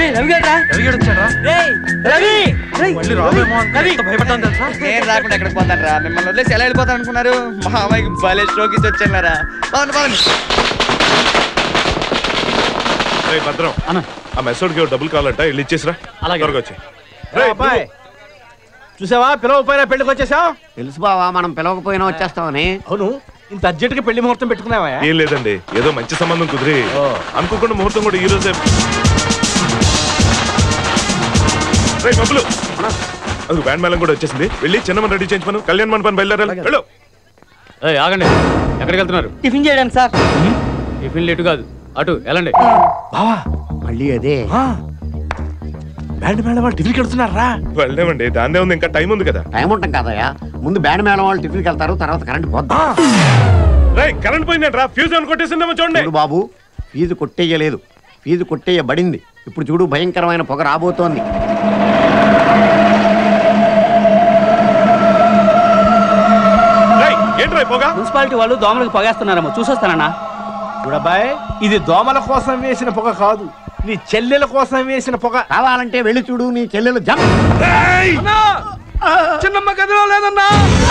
రే రవి గారు రా రవి గడు వచ్చాడా రేయ్ రవి రేయ్, మళ్ళీ రావేమో అని రవి ఎంత భయపడ్డాను తెలుసా నేను రాకుండా ఎక్కడికి పోతాను రా మిమ్మల్ని వదిలేసి ఎలా వెళ్ళిపోతాను అనుకున్నారు మా అమ్మాయికి భలే స్ట్రోక్ ఇచ్చి వచ్చాను రా పదండి పదండి రేయ్ భద్రం అన్న. ఆ మెస్సోడ్కి డబ్బులు కావాలంట వెళ్ళి ఇచ్చేసిరా అలాగే. త్వరగా వచ్చి అబ్బాయి చూసావా పిలవపోయినా పెళ్లికి వచ్చేసావు తెలుసు బావా మనం పిలవకపోయినా వచ్చేస్తామని అవును ఇంత అర్జెంట్ గా పెళ్లి ముహూర్తం పెట్టుకున్నావా ఏం లేదండి ఏదో మంచి సంబంధం కుదిరి అనుకోకుండా ముహూర్తం కూడా ఈ రోజే రేయ్ బబ్బులు అది బ్యాండ్ మేళం కూడా వచ్చేసింది వెళ్ళి చిన్నమని రెడీ చేయించమను కళ్యాణ్ మండపం బయలుదేరాలి వెళ్ళు ఏయ్, ఆగండి ఎక్కడికి వెళ్తున్నారు టిఫిన్ చేయడానికి సార్ టిఫిన్ లేటు కాదు అటు వెళ్ళండి బావా మళ్ళీ అదే బ్యాండ్ మేడం వాళ్ళు టిఫిన్కి వెళ్తున్నారా వెళ్ళామండి దాన్నే ఉంది ఇంకా టైం ఉంది కదా టైం ఉంటాం కదయ్యా ముందు బ్యాండ్ మేళం వాళ్ళు టిఫిన్కి వెళ్తారు తర్వాత కరెంట్ పోద్దాం రేయ్ కరెంట్ పోయిందండి రా ఫ్యూజ్ అని కొట్టేసిందేమో చూడండి చూడు బాబు ఫీజు కొట్టేయలేదు ఫీజు కొట్టేయబడింది ఇప్పుడు చూడు భయంకరమైన పొగ రాబోతోంది రేయ్ ఏంట్రా పోగా మున్సిపాలిటీ వాళ్ళు దోమలకు పగేస్తున్నారేమో చూసొస్తానన్నా చూడబ్బాయ్ ఇది దోమల కోసం వేసిన పొగ కాదు నీ చెల్లెల కోసం వేసిన పొగ కావాలంటే వెళ్ళి చూడు నీ చెల్లెలు జం చిన్నమ్మ గదిలో లేదన్నా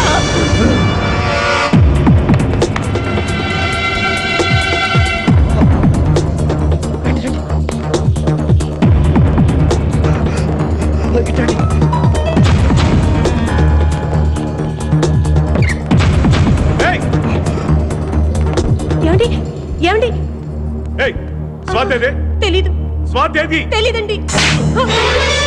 ఏయ్ ఏమండి ఏమండి ఏయ్ స్వాతి ఏది తెలీదు స్వాతి ఏది తెలీదండి